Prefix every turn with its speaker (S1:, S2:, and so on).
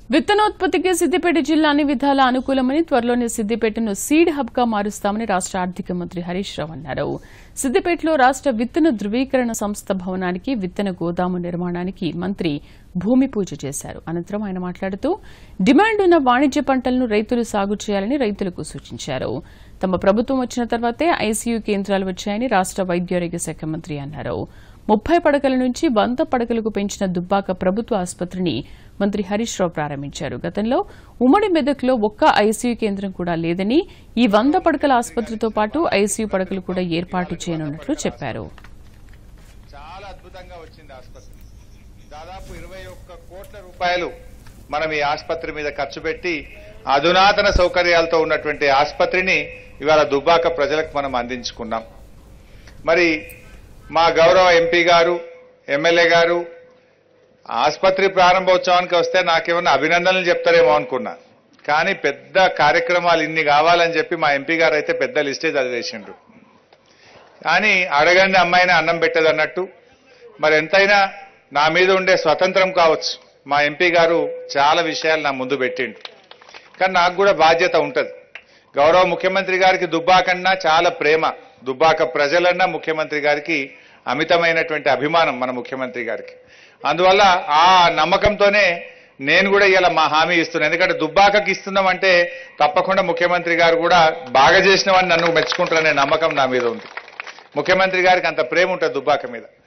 S1: విత్తనోత్పత్తికి సిద్దిపేట జిల్లా అన్ని విధాల అనుకూలమని త్వరలోనే సిద్దిపేటను సీడ్ హబ్ గా మారుస్తామని రాష్ట్ర ఆర్థిక మంత్రి హరీష్ రావు అన్నారు సిద్దిపేటలో రాష్ట్ర విత్తన ధృవీకరణ సంస్థ భవనానికి విత్తన గోదాము నిర్మాణానికి మంత్రి భూమి పూజ చేశారు అనంతరం ఆయన మాట్లాడుతూ డిమాండ్ ఉన్న వాణిజ్య పంటలను రైతులు సాగు చేయాలని రైతులకు సూచించారు తమ ప్రభుత్వం వచ్చిన తర్వాతే ఐసీయూ కేంద్రాలు వచ్చాయని రాష్ట్ర వైద్యారోగ్య శాఖ మంత్రి అన్నారు ముప్పై పడకల నుంచి వంద పడకలకు పెంచిన దుబ్బాక ప్రభుత్వ ఆసుపత్రిని మంత్రి హరీష్ రావు ప్రారంభించారు గతంలో ఉమ్మడి మెదక్లో ఒక్క ఐసీయూ కేంద్రం కూడా లేదని ఈ వంద పడకల ఆసుపత్రితో పాటు ఐసీయూ పడకలు కూడా ఏర్పాటు చేయనున్నట్లు చెప్పారు
S2: చాలా అద్భుతంగా వచ్చింది ఆసుపత్రి దాదాపు ఇరవై ఒక్క కోట్ల రూపాయలు మనం ఈ ఆసుపత్రి మీద ఖర్చు పెట్టి అధునాతన సౌకర్యాలతో ఉన్నటువంటి ఆసుపత్రిని ఇవాళ దుబ్బాక ప్రజలకు మనం అందించుకున్నాం మరి మా గౌరవ ఎంపీ గారు ఎమ్మెల్యే గారు ఆసుపత్రి ప్రారంభోత్సవానికి వస్తే నాకేమన్నా అభినందనలు చెప్తారేమో అనుకున్నా కానీ పెద్ద కార్యక్రమాలు ఇన్ని కావాలని చెప్పి మా ఎంపీ గారు అయితే పెద్ద లిస్టే చదివేసిండ్రు కానీ అడగండి అమ్మాయిని అన్నం పెట్టదు అన్నట్టు మరి ఎంతైనా నా మీద ఉండే స్వతంత్రం కావచ్చు మా ఎంపీ గారు చాలా విషయాలు నా ముందు పెట్టిండు కానీ నాకు కూడా బాధ్యత ఉంటుంది గౌరవ ముఖ్యమంత్రి గారికి దుబ్బాకన్నా చాలా ప్రేమ దుబ్బాక ప్రజలన్నా ముఖ్యమంత్రి గారికి అమితమైనటువంటి అభిమానం మన ముఖ్యమంత్రి గారికి అందువల్ల ఆ నమ్మకంతోనే నేను కూడా ఇలా మా హామీ ఇస్తున్నాను ఎందుకంటే దుబ్బాకకి ఇస్తున్నామంటే తప్పకుండా ముఖ్యమంత్రి గారు కూడా బాగా చేసినవని నన్ను మెచ్చుకుంటారనే నమ్మకం నా మీద ఉంది ముఖ్యమంత్రి గారికి అంత ప్రేమ ఉంటుంది దుబ్బాక మీద